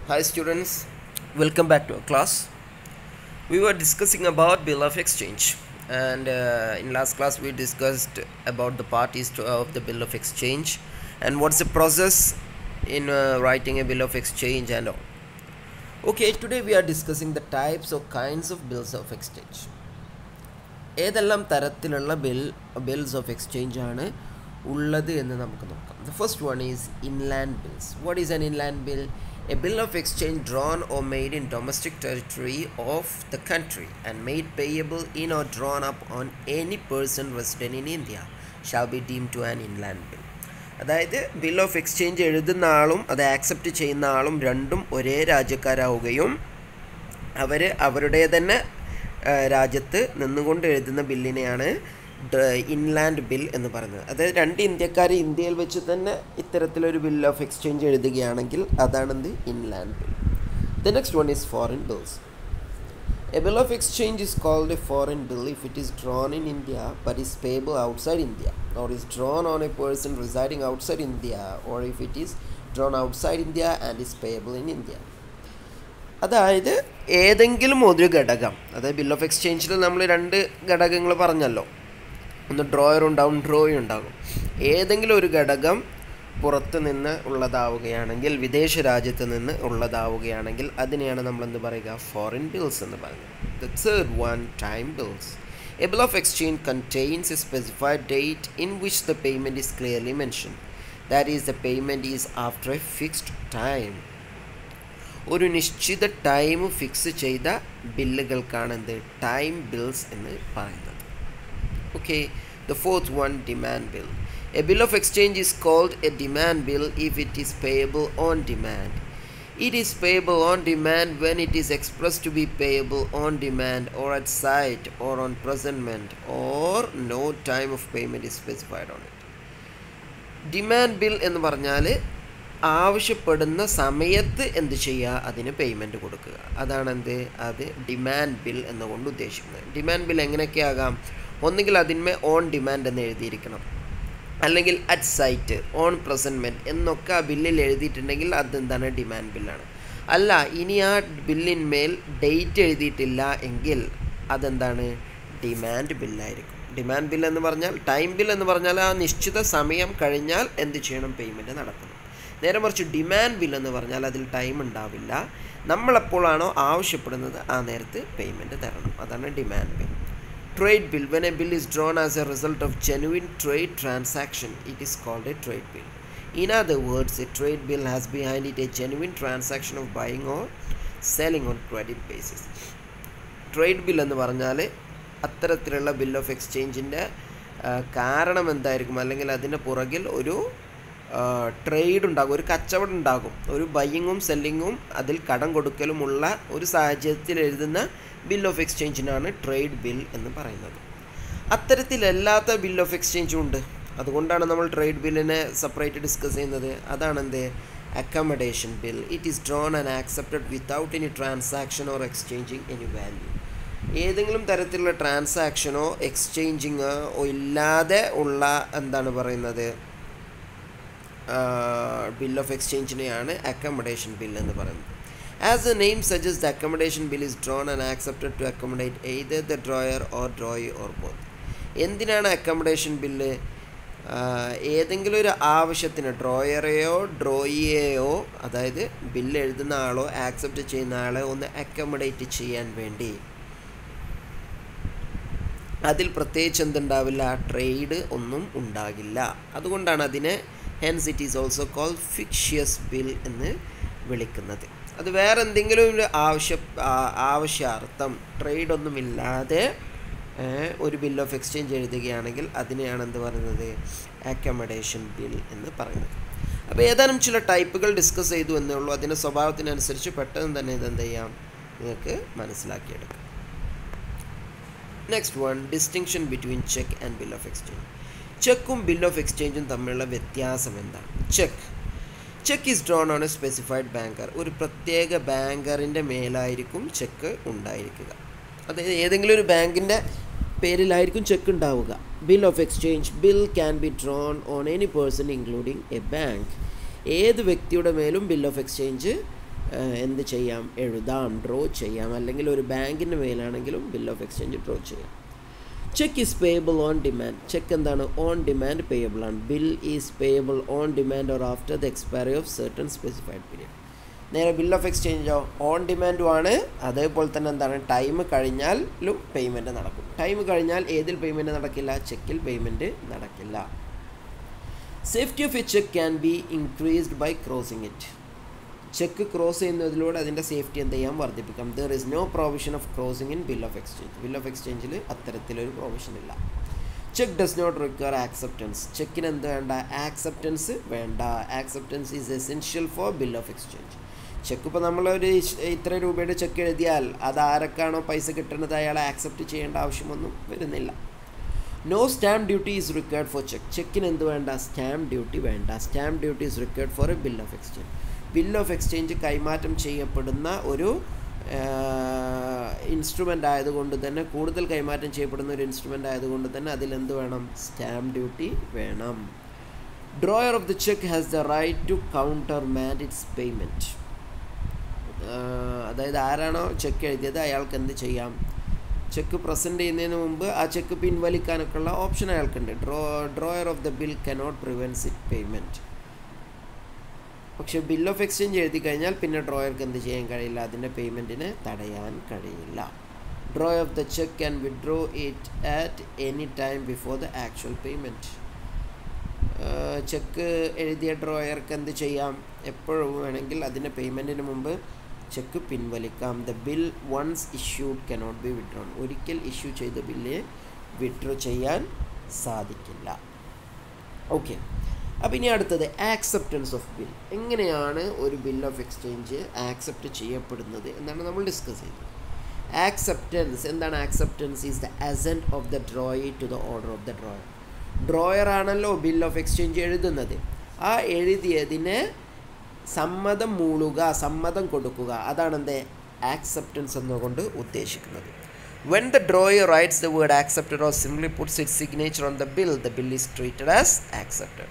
Hi students, welcome back to our class. We were discussing about bill of exchange and uh, in last class we discussed about the parties to, of the bill of exchange and what's the process in uh, writing a bill of exchange and all. Okay, today we are discussing the types or kinds of bills of exchange. ഏതെല്ലാം തരത്തിലുള്ള bill bills of exchange ആണ് ഉള്ളത് എന്ന് നമുക്ക് നോക്കാം the first one is inland bills what is an inland bill a bill of exchange drawn or made in domestic territory of the country and made payable in or drawn up on any person resident in India shall be deem to an inland bill അതായത് bill of exchange എഴുതുന്ന ആളും അത് accept ചെയ്യുന്ന ആളും രണ്ടും ഒരേ രാജ്യക്കാരാവുകയും അവർ അവരുടെ തന്നെ ആ, രാജ്യത്ത് നിന്നുകൊണ്ട് എഴുതുന്ന ബില്ലിനെയാണ് ഇൻലാൻഡ് ബിൽ എന്ന് പറയുന്നത് അതായത് രണ്ട് ഇന്ത്യക്കാർ ഇന്ത്യയിൽ വെച്ച് തന്നെ ഇത്തരത്തിലൊരു ബിൽ ഓഫ് എക്സ്ചേഞ്ച് എഴുതുകയാണെങ്കിൽ അതാണെന്ത് inland bill the next one is foreign bills A bill of exchange is called a foreign bill if it is drawn in India but is payable outside India, or is drawn on a person residing outside India, or if it is drawn outside India and is payable in India. അതായത് ഏതെങ്കിലും ഒരു ഘടകം അതായത് bill of എക്സ്ചേഞ്ചിൽ നമ്മൾ രണ്ട് ഘടകങ്ങൾ പറഞ്ഞല്ലോ ഒന്ന് ഡ്രോയർ ഉണ്ടാവും ഡ്രോയും ഉണ്ടാകും ഏതെങ്കിലും ഒരു ഘടകം പുറത്ത് നിന്ന് ഉള്ളതാവുകയാണെങ്കിൽ വിദേശ രാജ്യത്ത് നിന്ന് ഉള്ളതാവുകയാണെങ്കിൽ അതിനെയാണ് നമ്മൾ എന്ത് പറയുക ഫോറിൻ ബിൽസ് എന്ന് പറയുന്നത് the third one time bills a bill of exchange contains a specified date in which the payment is clearly mention that is the payment is after a fixed time ഒരു നിശ്ചിത time fix ചെയ്ത ബില്ലുകൾക്കാണ് എന്ത് time bills എന്ന് പറയുന്നത് okay the fourth one demand bill a bill of exchange is called a demand bill if it is payable on demand it is payable on demand when it is express to be payable on demand or at sight or on presentment or no time of payment is specified on it demand bill എന്ന് പറഞ്ഞാൽ ആവശ്യപ്പെടുന്ന സമയത്ത് എന്ത് ചെയ്യുക അതിന് payment കൊടുക്കുക അതാണ് എന്ത് അത് ഡിമാൻഡ് ബിൽ എന്നുകൊണ്ട് ഉദ്ദേശിക്കുന്നത് ഡിമാൻഡ് ബിൽ എങ്ങനെയൊക്കെ ആകാം ഒന്നുകിൽ അതിന്മേ ഓൺ ഡിമാൻഡ് എന്ന് എഴുതിയിരിക്കണം അല്ലെങ്കിൽ അറ്റ് സൈറ്റ് ഓൺ പ്രസൻമെൻറ്റ് എന്നൊക്കെ ആ ബില്ലിൽ എഴുതിയിട്ടുണ്ടെങ്കിൽ അതെന്താണ് ഡിമാൻഡ് ബില്ലാണ് അല്ല ഇനി ആ ബില്ലിന്മേൽ ഡേറ്റ് എഴുതിയിട്ടില്ല എങ്കിൽ അതെന്താണ് ഡിമാൻഡ് ബില്ലായിരിക്കും ഡിമാൻഡ് ബിൽ എന്ന് പറഞ്ഞാൽ ടൈം ബിൽ എന്ന് പറഞ്ഞാൽ ആ നിശ്ചിത സമയം കഴിഞ്ഞാൽ എന്ത് ചെയ്യണം പേയ്മെൻറ്റ് നടത്തണം നേരെ മറിച്ച് ഡിമാൻഡ് ബിൽ എന്ന് പറഞ്ഞാൽ അതിൽ ടൈം ഉണ്ടാവില്ല നമ്മളെപ്പോഴാണോ ആവശ്യപ്പെടുന്നത് ആ നേരത്ത് പേയ്മെൻറ്റ് തരണം അതാണ് demand bill trade bill when a bill is drawn as a result of genuine trade transaction it is called a trade bill in other words a trade bill has behind it a genuine transaction of buying or selling on credit basis trade bill എന്ന് പറഞ്ഞാൽ അത്തരത്തിലുള്ള bill of എക്സ്ചേഞ്ചിൻ്റെ കാരണം എന്തായിരിക്കും അല്ലെങ്കിൽ അതിൻ്റെ പുറകിൽ ഒരു trade ഉണ്ടാകും ഒരു കച്ചവടം ഉണ്ടാകും ഒരു ബയ്യിങ്ങും സെല്ലിങ്ങും അതിൽ കടം കൊടുക്കലുമുള്ള ഒരു സാഹചര്യത്തിൽ എഴുതുന്ന ബിൽ ഓഫ് എക്സ്ചേഞ്ചിനാണ് ട്രേഡ് ബിൽ എന്ന് പറയുന്നത് അത്തരത്തിലല്ലാത്ത ബിൽ ഓഫ് എക്സ്ചേഞ്ചും ഉണ്ട് അതുകൊണ്ടാണ് നമ്മൾ ട്രേഡ് ബില്ലിനെ സെപ്പറേറ്റ് ഡിസ്കസ് ചെയ്യുന്നത് അതാണ് എന്ത് accommodation bill it is drawn and accepted without any transaction or exchanging any value ഏതെങ്കിലും തരത്തിലുള്ള ട്രാൻസാക്ഷനോ എക്സ്ചേഞ്ചിങ്ങോ ഇല്ലാതെ ഉള്ള എന്താണ് പറയുന്നത് ബിൽ ഓഫ് എക്സ്ചേഞ്ചിനെയാണ് അക്കമഡേഷൻ ബിൽ എന്ന് പറയുന്നത് as the name suggest the accommodation bill is drawn and accepted to accommodate either the drawer or drawee or both എന്തിനാണ് അക്കമഡേഷൻ ബില്ല് ഏതെങ്കിലും ഒരു ആവശ്യത്തിന് ഡ്രോയറെയോ ഡ്രോയിയെയോ അതായത് ബില്ല് എഴുതുന്ന ആളോ ആക്സെപ്റ്റ് ചെയ്യുന്ന ആളെ ഒന്ന് അക്കമഡേറ്റ് ചെയ്യാൻ വേണ്ടി അതിൽ പ്രത്യേകിച്ച് എന്തുണ്ടാവില്ല ട്രേഡ് ഒന്നും ഉണ്ടാകില്ല അതുകൊണ്ടാണ് അതിനെ hence it is also call fictitious bill എന്ന് വിളിക്കുന്നത് അത് വേറെ എന്തെങ്കിലും ഒരു ആവശ്യ ആവശ്യാർത്ഥം ട്രേഡ് ഒന്നുമില്ലാതെ ഒരു ബിൽ ഓഫ് എക്സ്ചേഞ്ച് എഴുതുകയാണെങ്കിൽ അതിനെയാണ് എന്ത് പറയുന്നത് അക്കമഡേഷൻ ബിൽ എന്ന് പറയുന്നത് അപ്പോൾ ഏതാനും ചില ടൈപ്പുകൾ ഡിസ്കസ് ചെയ്തു എന്നേ ഉള്ളൂ അതിൻ്റെ സ്വഭാവത്തിനനുസരിച്ച് പെട്ടെന്ന് തന്നെ ഇതെന്ത് ചെയ്യാം നിങ്ങൾക്ക് മനസ്സിലാക്കിയെടുക്കാം next one distinction between cheque and bill of exchange ചെക്കും ബിൽ ഓഫ് എക്സ്ചേഞ്ചും തമ്മിലുള്ള വ്യത്യാസം എന്താണ് cheque cheque is drawn on a specified banker ഒരു പ്രത്യേക ബാങ്കറിൻ്റെ മേലായിരിക്കും ചെക്ക് ഉണ്ടായിരിക്കുക അതായത് ഏതെങ്കിലും ഒരു ബാങ്കിൻ്റെ പേരിലായിരിക്കും ചെക്ക് ഉണ്ടാവുക bill of exchange bill can be drawn on any person including a bank ഏത് വ്യക്തിയുടെ മേലും ബിൽ ഓഫ് എക്സ്ചേഞ്ച് എന്ത് ചെയ്യാം എഴുതാം ഡ്രോ ചെയ്യാം അല്ലെങ്കിൽ ഒരു ബാങ്കിൻ്റെ മേലാണെങ്കിലും ബിൽ ഓഫ് എക്സ്ചേഞ്ച് ഡ്രോ ചെയ്യാം cheque is payable on demand cheque എന്താണ് ഓൺ ഡിമാൻഡ് പേയബിൾ ആണ് bill is payable on demand or after the expiry of certain specified period നേരെ ബിൽ ഓഫ് എക്സ്ചേഞ്ചോ ഓൺ ഡിമാൻഡും ആണ് അതേപോലെ തന്നെ എന്താണ് ടൈം കഴിഞ്ഞാലും പേയ്മെൻറ്റ് നടക്കും ടൈം കഴിഞ്ഞാൽ ഏതിൽ പേയ്മെൻറ്റ് നടക്കില്ല ചെക്കിൽ പേയ്മെൻറ്റ് നടക്കില്ല safety of a cheque can be increased by crossing it cheque cross ചെയ്യുന്നതിലൂടെ അതിൻ്റെ സേഫ്റ്റി എന്ത് ചെയ്യാം വർദ്ധിപ്പിക്കാം there is no provision of crossing in bill of exchange bill of എക്സ്ചേഞ്ചിൽ അത്തരത്തിലൊരു പ്രൊവിഷൻ ഇല്ല cheque does not require acceptance ചെക്കിന് എന്ത് വേണ്ട ആക്സെപ്റ്റൻസ് വേണ്ട acceptance is essential for bill of exchange cheque ഇപ്പോൾ നമ്മളൊരു ഇത്ര രൂപയുടെ ചെക്ക് എഴുതിയാൽ അത് ആരൊക്കെയാണോ പൈസ കിട്ടുന്നത് അയാളെ ആക്സെപ്റ്റ് ചെയ്യേണ്ട ആവശ്യമൊന്നും വരുന്നില്ല no stamp duty is required for cheque ചെക്കിന് എന്ത് വേണ്ട സ്റ്റാമ്പ് ഡ്യൂട്ടി വേണ്ട stamp duty is required for a bill of exchange bill of exchange കൈമാറ്റം ചെയ്യപ്പെടുന്ന ഒരു ഇൻസ്ട്രുമെൻ്റ് ആയതുകൊണ്ട് തന്നെ കൂടുതൽ കൈമാറ്റം ചെയ്യപ്പെടുന്ന ഒരു ഇൻസ്ട്രുമെൻ്റ് ആയതുകൊണ്ട് തന്നെ അതിലെന്ത് വേണം സ്റ്റാമ്പ് ഡ്യൂട്ടി വേണം drawer of the cheque has the right to countermand its payment അതായത് ആരാണോ ചെക്ക് എഴുതിയത് അയാൾക്ക് എന്ത് ചെയ്യാം ചെക്ക് പ്രസൻറ്റ് ചെയ്യുന്നതിന് മുമ്പ് ആ ചെക്ക് പിൻവലിക്കാനൊക്കെ ഉള്ള ഓപ്ഷൻ അയാൾക്കുണ്ട് draw drawer of the bill cannot prevents it payment പക്ഷേ ബിൽ ഓഫ് എക്സ്ചേഞ്ച് എഴുതി കഴിഞ്ഞാൽ പിന്നെ ഡ്രോയർക്ക് എന്ത് ചെയ്യാൻ കഴിയില്ല അതിൻ്റെ പേയ്മെൻറ്റിന് തടയാൻ കഴിയില്ല draw of the cheque can withdraw it at any time before the actual payment cheque എഴുതിയ ഡ്രോയർക്ക് എന്ത് ചെയ്യാം എപ്പോഴും വേണമെങ്കിൽ അതിൻ്റെ പേയ്മെൻറ്റിന് മുമ്പ് ചെക്ക് പിൻവലിക്കാം the bill once issued cannot be withdrawn ഒരിക്കൽ ഇഷ്യൂ ചെയ്ത ബില്ല് വിഡ്രോ ചെയ്യാൻ സാധിക്കില്ല ഓക്കെ അപ്പോൾ ഇനി അടുത്തത് ആക്സെപ്റ്റൻസ് ഓഫ് ബിൽ എങ്ങനെയാണ് ഒരു ബിൽ ഓഫ് എക്സ്ചേഞ്ച് ആക്സെപ്റ്റ് ചെയ്യപ്പെടുന്നത് എന്നാണ് നമ്മൾ ഡിസ്കസ് ചെയ്തത് ആക്സെപ്റ്റൻസ് എന്താണ് acceptance is the assent of the drawee to the order of the drawer drawer ആണല്ലോ ബിൽ ഓഫ് എക്സ്ചേഞ്ച് എഴുതുന്നത് ആ എഴുതിയതിനെ സമ്മതം മൂളുക സമ്മതം കൊടുക്കുക അതാണ് എന്ത് ആക്സെപ്റ്റൻസ് എന്നുകൊണ്ട് ഉദ്ദേശിക്കുന്നത് when the drawer writes the word accepted or simply puts it signature on the bill the bill is treated as accepted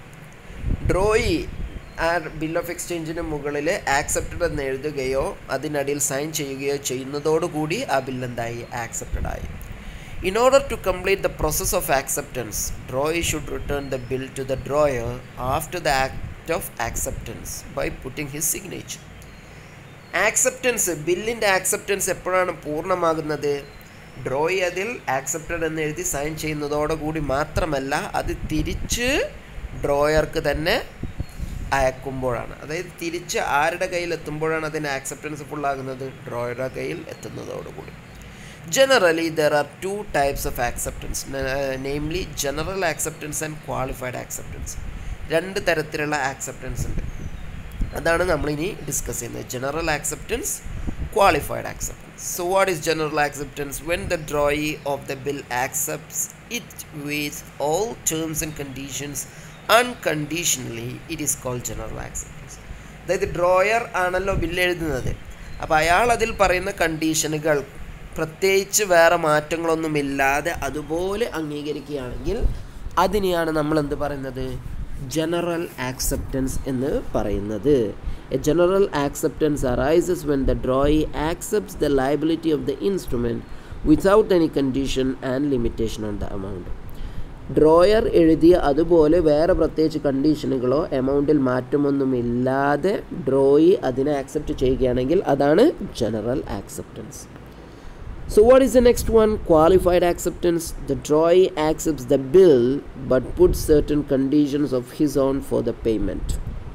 drawee ആ ബിൽ ഓഫ് എക്സ്ചേഞ്ചിന് മുകളിൽ ആക്സെപ്റ്റഡ് എന്ന് എഴുതുകയോ അതിനടിയിൽ സൈൻ ചെയ്യുകയോ ചെയ്യുന്നതോടുകൂടി ആ ബിൽ എന്തായി ആക്സെപ്റ്റഡ് ആയി in order to complete the process of acceptance drawee should return the bill to the drawer after the act of acceptance by putting his signature acceptance ബില്ലിൻ്റെ acceptance എപ്പോഴാണ് പൂർണ്ണമാകുന്നത് drawee അതിൽ accepted എന്ന് എഴുതി sign ചെയ്യുന്നതോടുകൂടി മാത്രമല്ല അത് തിരിച്ച് ഡ്രോയർക്ക് തന്നെ അയക്കുമ്പോഴാണ് അതായത് തിരിച്ച് ആരുടെ കയ്യിൽ എത്തുമ്പോഴാണ് അതിൻ്റെ ആക്സെപ്റ്റൻസ് ഫുള്ളാകുന്നത് ഡ്രോയറുടെ കയ്യിൽ എത്തുന്നതോടുകൂടി generally there are two types of acceptance namely general acceptance and qualified acceptance രണ്ട് തരത്തിലുള്ള ആക്സെപ്റ്റൻസ് ഉണ്ട് അതാണ് നമ്മളിനി ഡിസ്കസ് ചെയ്യുന്നത് general acceptance qualified acceptance so what is general acceptance when the drawee of the bill accepts it with all terms and conditions unconditionally it is called general acceptance അതായത് drawer ആണല്ലോ bill എഴുതുന്നത് അപ്പോൾ അയാൾ അതിൽ പറയുന്ന കണ്ടീഷനുകൾ പ്രത്യേകിച്ച് വേറെ മാറ്റങ്ങളൊന്നുമില്ലാതെ അതുപോലെ അംഗീകരിക്കുകയാണെങ്കിൽ അതിനെയാണ് നമ്മൾ എന്ത് പറയുന്നത് ജനറൽ ആക്സെപ്റ്റൻസ് എന്ന് പറയുന്നത് a general acceptance arises when the drawee accepts the liability of the instrument without any condition and limitation on the amount drawer എഴുതിയ അതുപോലെ വേറെ പ്രത്യേകിച്ച് കണ്ടീഷനുകളോ എമൗണ്ടിൽ മാറ്റമൊന്നുമില്ലാതെ ഡ്രോയി അതിനെ ആക്സെപ്റ്റ് ചെയ്യുകയാണെങ്കിൽ അതാണ് general acceptance So what is the next one? Qualified acceptance. The drawee accepts the bill but puts certain conditions of his own for the payment.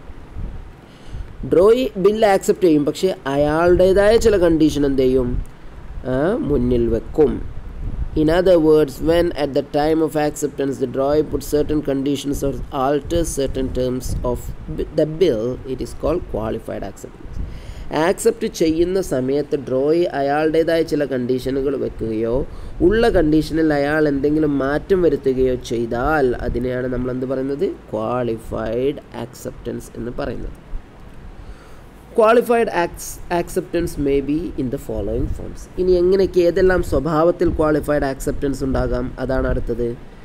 Drawee bill accept ചെയ്യും പക്ഷേ അയാളുടേതായ ചില കണ്ടീഷൻ എന്ത് ചെയ്യും മുന്നിൽ വെക്കും in other words when at the time of acceptance the drawee put certain conditions or alters certain terms of the bill it is called qualified acceptance accept ചെയ്യുന്ന സമയത്ത് ഡ്രോയി അയാളുടേതായ ചില കണ്ടീഷനുകൾ വെക്കുകയോ ഉള്ള കണ്ടീഷനിൽ അയാൾ എന്തെങ്കിലും മാറ്റം വരുത്തുകയോ ചെയ്താൽ അതിനെയാണ് നമ്മൾ എന്ത് പറയുന്നത് ക്വാളിഫൈഡ് ആക്സെപ്റ്റൻസ് എന്ന് പറയുന്നത് qualified ax acceptance may be in the following forms ഇനി എങ്ങനെയൊക്കെ ഏതെല്ലാം സ്വഭാവത്തിൽ ക്വാളിഫൈഡ് ആക്സെപ്റ്റൻസ് ഉണ്ടാകാം അതാണ് അടുത്തത്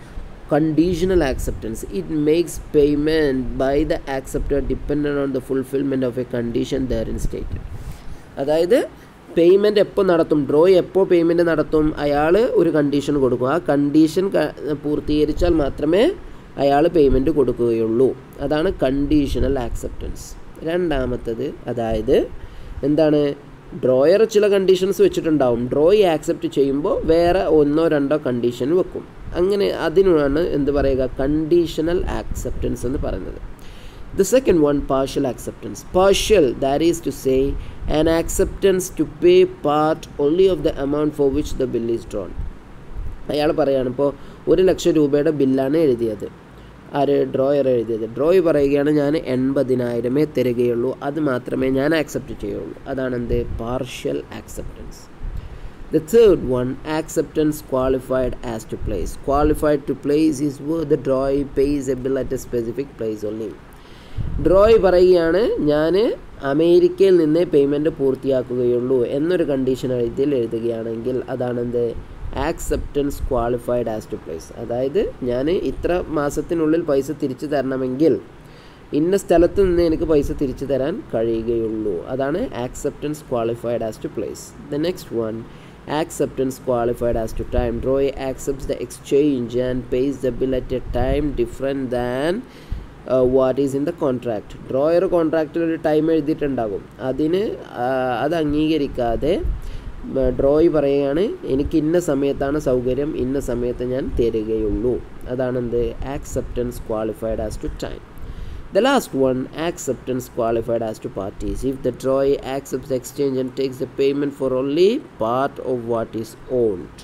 conditional acceptance it makes payment by the acceptor dependent on the fulfillment of a condition therein stated അതായത് പേയ്മെൻറ്റ് എപ്പോൾ നടത്തും ഡ്രോ എപ്പോൾ പേയ്മെൻറ്റ് നടത്തും അയാൾ ഒരു കണ്ടീഷൻ കൊടുക്കും ആ കണ്ടീഷൻ പൂർത്തീകരിച്ചാൽ മാത്രമേ അയാൾ പേയ്മെൻറ്റ് കൊടുക്കുകയുള്ളൂ അതാണ് കണ്ടീഷണൽ ആക്സെപ്റ്റൻസ് രണ്ടാമത്തത് അതായത് എന്താണ് ഡ്രോയർ ചില കണ്ടീഷൻസ് വെച്ചിട്ടുണ്ടാവും ഡ്രോയി ആക്സെപ്റ്റ് ചെയ്യുമ്പോൾ വേറെ ഒന്നോ രണ്ടോ കണ്ടീഷൻ വെക്കും അങ്ങനെ അതിനാണ് എന്ത് പറയുക കണ്ടീഷണൽ ആക്സെപ്റ്റൻസ് എന്ന് പറയുന്നത് The second one, partial acceptance. Partial, that is to say, an acceptance to pay part only of the amount for which the bill is drawn. അയാൾ പറയാണ് ഇപ്പോൾ ഒരു ലക്ഷം രൂപയുടെ ബില്ലാണ് എഴുതിയത് ആര് ഡ്രോയർ എഴുതിയത് ഡ്രോയ് പറയുകയാണ് ഞാൻ എൺപതിനായിരമേ തരികയുള്ളൂ അത് മാത്രമേ ഞാൻ ആക്സെപ്റ്റ് ചെയ്യുള്ളൂ അതാണ് എന്ത് partial acceptance The third one, acceptance qualified as to place. Qualified to place is where the drawee pays a bill at a specific place only. Drawee പറയുകയാണ് ഞാൻ അമേരിക്കയിൽ നിന്ന് പേയ്മെൻറ്റ് പൂർത്തിയാക്കുകയുള്ളൂ എന്നൊരു കണ്ടീഷൻ എഴുതിയിൽ എഴുതുകയാണെങ്കിൽ അതാണെന്ത് acceptance qualified as to place അതായത് ഞാൻ ഇത്ര മാസത്തിനുള്ളിൽ പൈസ തിരിച്ചു തരണമെങ്കിൽ ഇന്ന സ്ഥലത്ത് നിന്ന് എനിക്ക് പൈസ തിരിച്ചു തരാൻ കഴിയുകയുള്ളൂ അതാണ് acceptance qualified as to place the next one acceptance qualified as to time. Drawee accepts the exchange and pays the bill at a time different than what is in the contract drawer കോൺട്രാക്റ്റിൽ ഒരു time എഴുതിയിട്ടുണ്ടാകും അതിന് അത് അംഗീകരിക്കാതെ drawee പറയുകയാണ് എനിക്ക് ഇന്ന സമയത്താണ് സൗകര്യം ഇന്ന സമയത്ത് ഞാൻ തരികയുള്ളൂ അതാണെന്ത് acceptance qualified as to time The last one, acceptance qualified as to parties. If the drawee accepts the exchange and takes the payment for only part of what is owned.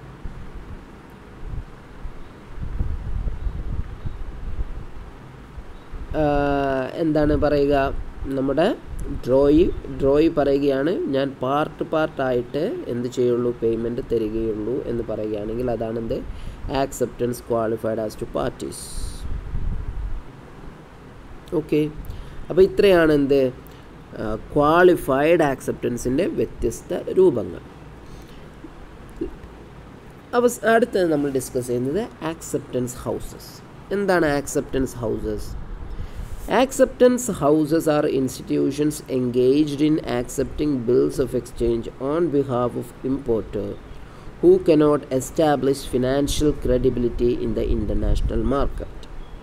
എന്താണ് പറയുക നമ്മുടെ ഡ്രോയി ഡ്രോയി പറയുകയാണ് ഞാൻ part പാർട്ടായിട്ട് എന്ത് ചെയ്യുള്ളൂ payment തരികയുള്ളൂ എന്ന് പറയുകയാണെങ്കിൽ അതാണ് എന്ത് acceptance qualified as to parties okay അപ്പോൾ ഇത്രയാണ് എന്ത് ക്വാളിഫൈഡ് ആക്സെപ്റ്റൻസിൻ്റെ വ്യത്യസ്ത രൂപങ്ങൾ അപ്പോൾ അടുത്തത് നമ്മൾ ഡിസ്കസ് ചെയ്യുന്നത് ആക്സെപ്റ്റൻസ് ഹൗസസ് എന്താണ് acceptance houses acceptance houses are institutions engaged in accepting bills of exchange on behalf of importer who cannot establish financial credibility in the international market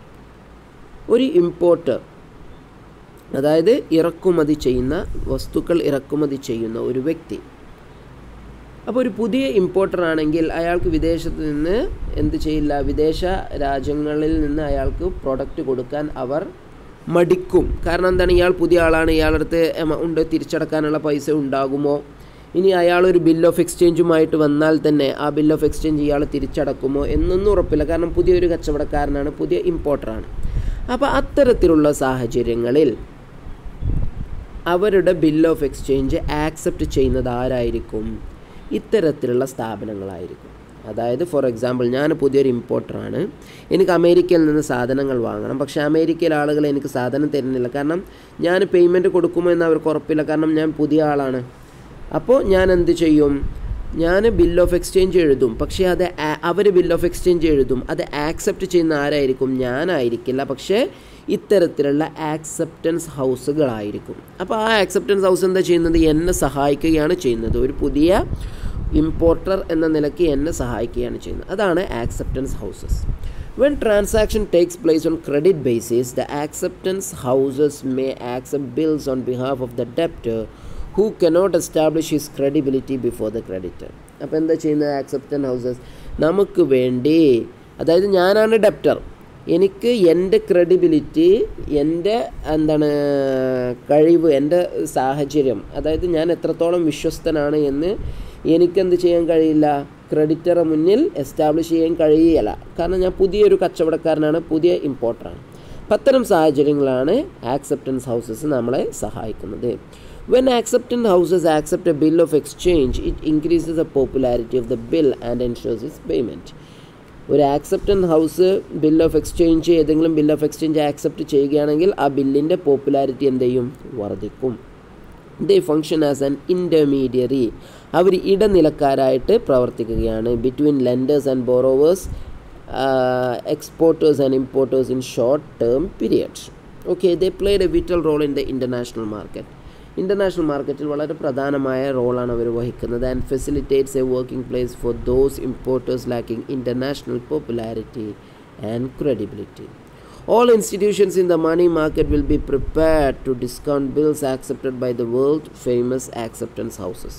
ഒരു ഇമ്പോർട്ടർ അതായത് ഇറക്കുമതി ചെയ്യുന്ന വസ്തുക്കൾ ഇറക്കുമതി ചെയ്യുന്ന ഒരു വ്യക്തി അപ്പോൾ ഒരു പുതിയ ഇമ്പോർട്ടർ ആണെങ്കിൽ അയാൾക്ക് വിദേശത്ത് നിന്ന് എന്ത് ചെയ്യില്ല വിദേശ രാജ്യങ്ങളിൽ നിന്ന് അയാൾക്ക് പ്രൊഡക്റ്റ് കൊടുക്കാൻ അവർ മടിക്കും കാരണം എന്താണ് ഇയാൾ പുതിയ ആളാണ് ഇയാളടുത്ത് ഉണ്ട് തിരിച്ചടക്കാനുള്ള പൈസ ഉണ്ടാകുമോ ഇനി അയാൾ ഒരു ബിൽ ഓഫ് എക്സ്ചേഞ്ചുമായിട്ട് വന്നാൽ തന്നെ ആ ബിൽ ഓഫ് എക്സ്ചേഞ്ച് ഇയാൾ തിരിച്ചടക്കുമോ എന്നൊന്നും ഉറപ്പില്ല കാരണം പുതിയൊരു കച്ചവടക്കാരനാണ് പുതിയ ഇമ്പോർട്ടറാണ് അപ്പോൾ അത്തരത്തിലുള്ള സാഹചര്യങ്ങളിൽ അവരുടെ ബിൽ ഓഫ് എക്സ്ചേഞ്ച് ആക്സെപ്റ്റ് ചെയ്യുന്നത് ആരായിരിക്കും ഇത്തരത്തിലുള്ള സ്ഥാപനങ്ങളായിരിക്കും അതായത് ഫോർ എക്സാമ്പിൾ ഞാൻ പുതിയൊരു ഇമ്പോർട്ടറാണ് എനിക്ക് അമേരിക്കയിൽ നിന്ന് സാധനങ്ങൾ വാങ്ങണം പക്ഷേ അമേരിക്കയിലെ ആളുകൾ എനിക്ക് സാധനം തരുന്നില്ല കാരണം ഞാൻ പേയ്മെൻറ്റ് കൊടുക്കുമോ എന്ന് അവർക്ക് ഉറപ്പില്ല കാരണം ഞാൻ പുതിയ ആളാണ് അപ്പോൾ ഞാൻ എന്ത് ചെയ്യും ഞാൻ ബിൽ ഓഫ് എക്സ്ചേഞ്ച് എഴുതും പക്ഷേ അത് അവർ ബിൽ ഓഫ് എക്സ്ചേഞ്ച് എഴുതും അത് ആക്സെപ്റ്റ് ചെയ്യുന്ന ആരായിരിക്കും ഞാനായിരിക്കില്ല പക്ഷേ ഇത്തരത്തിലുള്ള ആക്സെപ്റ്റൻസ് ഹൗസുകളായിരിക്കും അപ്പോൾ ആ ആക്സെപ്റ്റൻസ് ഹൗസ് എന്താ ചെയ്യുന്നത് എന്നെ സഹായിക്കുകയാണ് ചെയ്യുന്നത് ഒരു പുതിയ ഇമ്പോർട്ടർ എന്ന നിലയ്ക്ക് എന്നെ സഹായിക്കുകയാണ് ചെയ്യുന്നത് അതാണ് acceptance houses when transaction takes place on credit basis the acceptance houses may accept bills on behalf of the debtor who cannot establish his credibility before the creditor അപ്പോൾ എന്താ ചെയ്യുന്നത് ആക്സെപ്റ്റൻ ഹൗസസ് നമുക്ക് വേണ്ടി അതായത് ഞാനാണ് ഡെപ്റ്റർ എനിക്ക് എൻ്റെ ക്രെഡിബിലിറ്റി എൻ്റെ എന്താണ് കഴിവ് എൻ്റെ സാഹചര്യം അതായത് ഞാൻ എത്രത്തോളം വിശ്വസ്തനാണ് എന്ന് എനിക്കെന്ത് ചെയ്യാൻ കഴിയില്ല ക്രെഡിറ്ററെ മുന്നിൽ എസ്റ്റാബ്ലിഷ് ചെയ്യാൻ കഴിയില്ല കാരണം ഞാൻ പുതിയൊരു കച്ചവടക്കാരനാണ് പുതിയ ഇമ്പോർട്ടറാണ് അപ്പം അത്തരം സാഹചര്യങ്ങളാണ് ആക്സെപ്റ്റൻസ് ഹൗസസ് നമ്മളെ സഹായിക്കുന്നത് When acceptant houses accept a bill of exchange, it increases the popularity of the bill and ensures its payment. ഒരു acceptance house bill of exchange ഏതെങ്കിലും ബിൽ ഓഫ് എക്സ്ചേഞ്ച് ആക്സെപ്റ്റ് ചെയ്യുകയാണെങ്കിൽ ആ ബില്ലിൻ്റെ പോപ്പുലാരിറ്റി എന്ത് ചെയ്യും വർദ്ധിക്കും they function as an intermediary അവർ ഇടനിലക്കാരായിട്ട് പ്രവർത്തിക്കുകയാണ് between lenders and borrowers exporters and importers in short term periods. Okay, they played a vital role in the international market. International മാർക്കറ്റിൽ വളരെ പ്രധാനമായ റോളാണ് അവർ വഹിക്കുന്നത് and facilitates a working place for those importers lacking international popularity and credibility All institutions in the money market will be prepared to discount bills accepted by the world famous acceptance houses.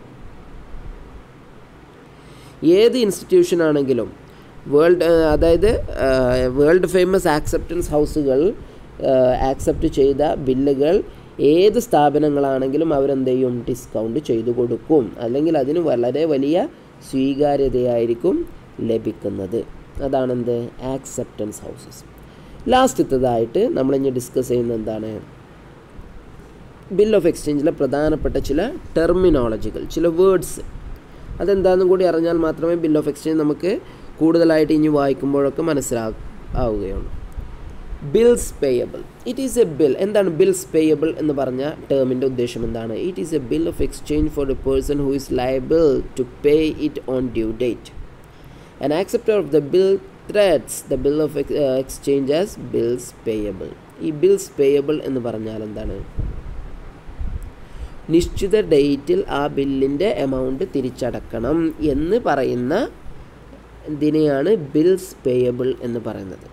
ഏത് institution ആണെങ്കിലും world അതായത് world famous acceptance ഹൗസുകൾ accept ചെയ്ത ബില്ലുകൾ ഏത് സ്ഥാപനങ്ങളാണെങ്കിലും അവരെന്ത് ചെയ്യും discount ചെയ്തു കൊടുക്കും അല്ലെങ്കിൽ അതിന് വളരെ വലിയ സ്വീകാര്യതയായിരിക്കും ലഭിക്കുന്നത് അതാണെന്ത് ആക്സെപ്റ്റൻസ് ഹൗസസ് ലാസ്റ്റത്തതായിട്ട് നമ്മളിനി ഡിസ്കസ് ചെയ്യുന്നത് എന്താണ് ബിൽ ഓഫ് എക്സ്ചേഞ്ചിലെ പ്രധാനപ്പെട്ട ചില ടെർമിനോളജികൾ ചില വേർഡ്സ് അതെന്താണെന്നും കൂടി അറിഞ്ഞാൽ മാത്രമേ ബിൽ ഓഫ് എക്സ്ചേഞ്ച് നമുക്ക് കൂടുതലായിട്ട് ഇനി വായിക്കുമ്പോഴൊക്കെ മനസ്സിലാവുകയുള്ളൂ bills payable it is a bill എന്താണ് ബിൽസ് പേയബിൾ എന്ന് പറഞ്ഞ ടേമിൻ്റെ ഉദ്ദേശം എന്താണ് it is a bill of exchange for a person who is liable to pay it on due date an acceptor of the bill treats the bill of exchange as bills payable ഈ bills payable എന്ന് പറഞ്ഞാൽ എന്താണ് നിശ്ചിത ഡേറ്റിൽ ആ ബില്ലിൻ്റെ amount തിരിച്ചടക്കണം എന്ന് പറയുന്ന ഇതിനെയാണ് ബിൽസ് പേയബിൾ എന്ന് പറയുന്നത്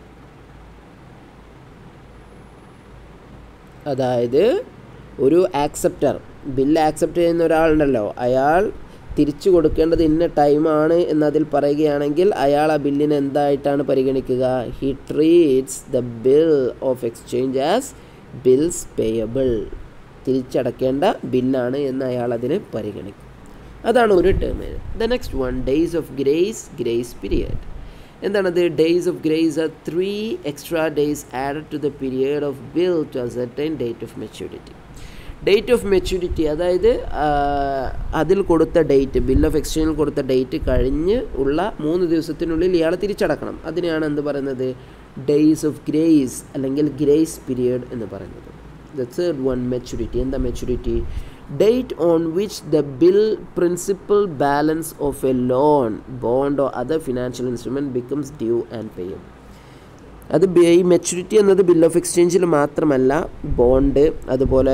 അതായത് ഒരു ആക്സെപ്റ്റർ ബില്ല് ആക്സെപ്റ്റ് ചെയ്യുന്ന ഒരാളുണ്ടല്ലോ അയാൾ തിരിച്ചു കൊടുക്കേണ്ടത് ഇന്ന ടൈമാണ് എന്നതിൽ പറയുകയാണെങ്കിൽ അയാൾ ആ ബില്ലിനെ എന്തായിട്ടാണ് പരിഗണിക്കുക he treats the bill of exchange as bills payable തിരിച്ചടക്കേണ്ട ബില്ലാണ് എന്ന് അയാൾ അതിനെ പരിഗണിക്കും അതാണ് ഒരു term the next one days of grace grace period എന്താണത് days of grace are three extra days added to the period of bill to ascertain date of maturity date of maturity അതായത് അതിൽ കൊടുത്ത ഡേറ്റ് ബിൽ ഓഫ് എക്സ്ചേഞ്ചിൽ കൊടുത്ത date കഴിഞ്ഞ് ഉള്ള മൂന്ന് ദിവസത്തിനുള്ളിൽ ഇയാൾ തിരിച്ചടക്കണം അതിനെയാണ് എന്ത് പറയുന്നത് ഡേയ്സ് ഓഫ് ഗ്രേസ് അല്ലെങ്കിൽ ഗ്രേസ് പീരിയഡ് എന്ന് പറയുന്നത് ദ തേർഡ് വൺ മെച്യൂരിറ്റി എന്താ maturity date on which the bill principal balance of a loan bond or other financial instrument becomes due and payable അത് ഈ മെച്യൂരിറ്റി എന്നത് ബിൽ ഓഫ് എക്സ്ചേഞ്ചിൽ മാത്രമല്ല bond അതുപോലെ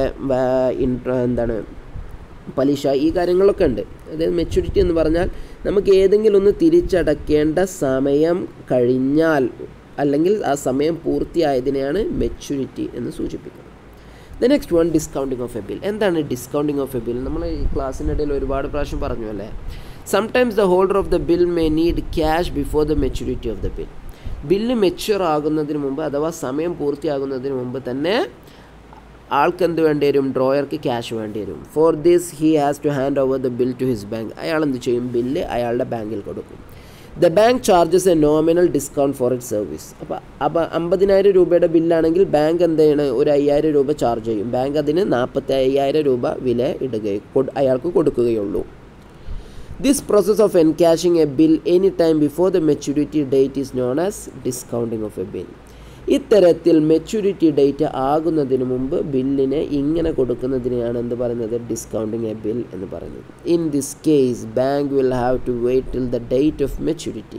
എന്താണ് പലിശ ഈ കാര്യങ്ങളൊക്കെ ഉണ്ട് അതായത് മെച്യൂരിറ്റി എന്ന് പറഞ്ഞാൽ നമുക്ക് ഏതെങ്കിലും ഒന്ന് തിരിച്ചടക്കേണ്ട സമയം കഴിഞ്ഞാൽ അല്ലെങ്കിൽ ആ സമയം പൂർത്തിയായതിനെയാണ് മെച്യൂരിറ്റി എന്ന് സൂചിപ്പിക്കുന്നത് the next one discounting of a bill എന്താണ് ഡിസ്കൗണ്ടിങ് ഓഫ് എ ബിൽ നമ്മൾ ഈ ക്ലാസ്സിനിടയിൽ ഒരുപാട് പ്രാവശ്യം പറഞ്ഞു അല്ലേ sometimes the holder of the bill may need cash before the maturity of the bill bill mature ആകുന്നതിന് മുമ്പ് അഥവാ സമയം പൂർത്തിയാകുന്നതിന് മുമ്പ് തന്നെ ആൾക്ക് എന്ത് വേണ്ടി വരും ഡ്രോയർക്ക് ക്യാഷ് വേണ്ടി വരും for this he has to hand over the bill to his bank അയാൾ എന്ത് ചെയ്യും ബില്ല് അയാളുടെ ബാങ്കിൽ കൊടുക്കും the bank charges a nominal discount for it service അപ്പോൾ അപ്പോൾ അമ്പതിനായിരം രൂപയുടെ ബില്ലാണെങ്കിൽ ബാങ്ക് എന്ത് ചെയ്യണം ഒരു അയ്യായിരം രൂപ ചാർജ് ചെയ്യും ബാങ്ക് അതിന് നാൽപ്പത്തി അയ്യായിരം രൂപ വില ഇടുകയും അയാൾക്ക് കൊടുക്കുകയുള്ളൂ This process of encashing a bill any time before the maturity date is known as discounting of a bill. ഇത്തരത്തിൽ മെച്യൂരിറ്റി ഡേറ്റ് ആകുന്നതിന് മുമ്പ് ബില്ലിനെ ഇങ്ങനെ കൊടുക്കുന്നതിനെയാണ് എന്ത് പറയുന്നത് ഡിസ്കൗണ്ടിങ് എ ബിൽ എന്ന് പറയുന്നത് in this case bank will have to wait till the date of maturity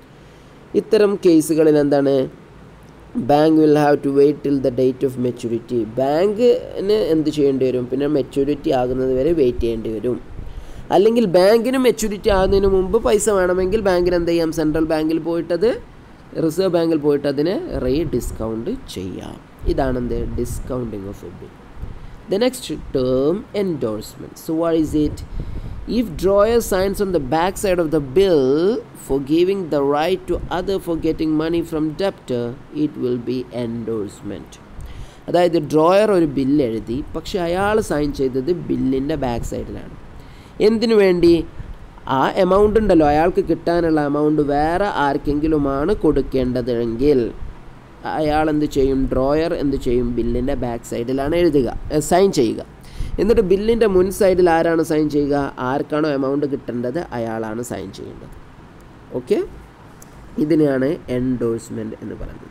ഇത്തരം കേസുകളിൽ എന്താണ് bank will have to wait till the date of maturity ബാങ്കിന് എന്ത് ചെയ്യേണ്ടി വരും പിന്നെ മെച്യൂരിറ്റി ആകുന്നത് വരെ വെയിറ്റ് ചെയ്യേണ്ടി വരും അല്ലെങ്കിൽ ബാങ്കിന് മെച്യൂരിറ്റി ആകുന്നതിന് മുമ്പ് പൈസ വേണമെങ്കിൽ ബാങ്കിന് എന്ത് ചെയ്യാം സെൻട്രൽ ബാങ്കിൽ പോയിട്ടത് റിസർവ് ബാങ്കിൽ പോയിട്ട് അതിനെ റീ ഡിസ്കൗണ്ട് ചെയ്യാം ഇതാണ് എന്ത് discounting of a bill the next term endorsement so what is it if drawer signs on the back side of the bill for giving the right to other for getting money from debtor it will be endorsement അതായത് drawer ഒരു bill എഴുതി പക്ഷെ അയാൾ sign ചെയ്തത് ബില്ലിൻ്റെ back സൈഡിലാണ് എന്തിനു വേണ്ടി ആ എമൗണ്ട് ഉണ്ടല്ലോ അയാൾക്ക് കിട്ടാനുള്ള എമൗണ്ട് വേറെ ആർക്കെങ്കിലുമാണ് കൊടുക്കേണ്ടതെങ്കിൽ അയാൾ എന്ത് ചെയ്യും ഡ്രോയർ എന്ത് ചെയ്യും ബില്ലിൻ്റെ ബാക്ക് സൈഡിലാണ് എഴുതുക സൈൻ ചെയ്യുക എന്നിട്ട് ബില്ലിൻ്റെ മുൻ സൈഡിൽ ആരാണ് സൈൻ ചെയ്യുക ആർക്കാണോ എമൗണ്ട് കിട്ടേണ്ടത് അയാളാണ് സൈൻ ചെയ്യേണ്ടത് ഓക്കെ ഇതിനെയാണ് എൻഡോഴ്സ്മെൻറ്റ് എന്ന് പറയുന്നത്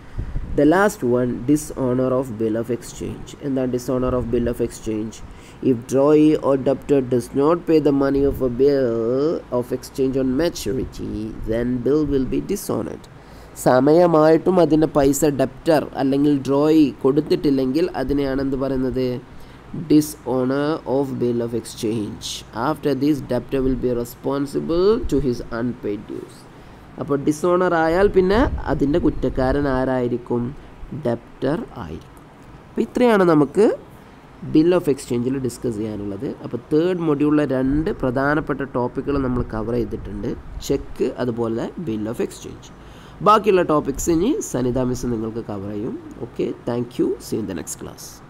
the last one dishonour of bill of exchange എന്താണ് dishonour of bill of exchange If drawee or debtor does not pay the money of a bill of exchange on maturity, then bill will be dishonored. സമയമായിട്ടും അതിൻ്റെ പൈസ debtor അല്ലെങ്കിൽ drawee കൊടുത്തിട്ടില്ലെങ്കിൽ അതിനെയാണ് എന്ത് പറയുന്നത് dishonour of bill of exchange after these debtor will be responsible to his unpaid dues അപ്പോൾ dishonour ആയാൽ പിന്നെ അതിൻ്റെ കുറ്റക്കാരൻ ആരായിരിക്കും ഡെപ്റ്റർ ആയിരിക്കും അപ്പോൾ ഇത്രയാണ് നമുക്ക് ബിൽ ഓഫ് എക്സ്ചേഞ്ചിൽ ഡിസ്കസ് ചെയ്യാനുള്ളത് അപ്പോൾ തേർഡ് മൊഡ്യൂളിലെ രണ്ട് പ്രധാനപ്പെട്ട ടോപ്പിക്കുകൾ നമ്മൾ കവർ ചെയ്തിട്ടുണ്ട് ചെക്ക് അതുപോലെ ബിൽ ഓഫ് എക്സ്ചേഞ്ച് ബാക്കിയുള്ള ടോപ്പിക്സ് ഇനി സനിത മിസ് നിങ്ങൾക്ക് കവർ ചെയ്യും okay thank you see in the next class